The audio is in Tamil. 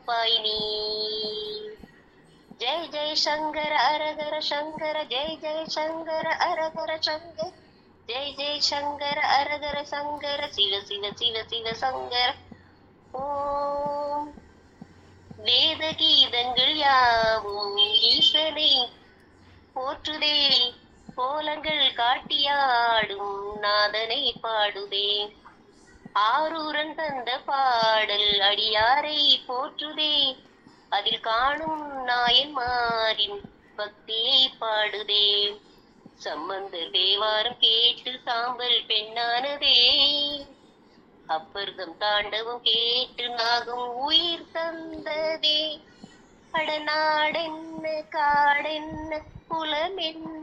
காப்பாய் நீ ஜெய் ஜெய் சங்கர அரகர சங்கர ஜெய் ஜெய் சங்கர அரகர சங்கர ஜெய் ஜெய் சங்கர அரகர சங்கர சிவ சிவ சிவ சிவ சங்கர ஓம் வேத கீதங்கள் யாவும் ஈசனை போற்றுதே கோலங்கள் காட்டியாடும் நாதனை பாடுதே ஆரூரன் தந்த பாடல் அடியாரை போற்றுதே அதில் காணும் நாயன்மாரின் பக்தியை பாடுதே சம்பந்தர் தேவாரம் கேட்டு சாம்பல் பெண்ணானதே அப்பர்தம் தாண்டவம் கேட்டு நாகம் உயிர் தந்ததே அடநாடென்ன காடென்ன குலமென்ன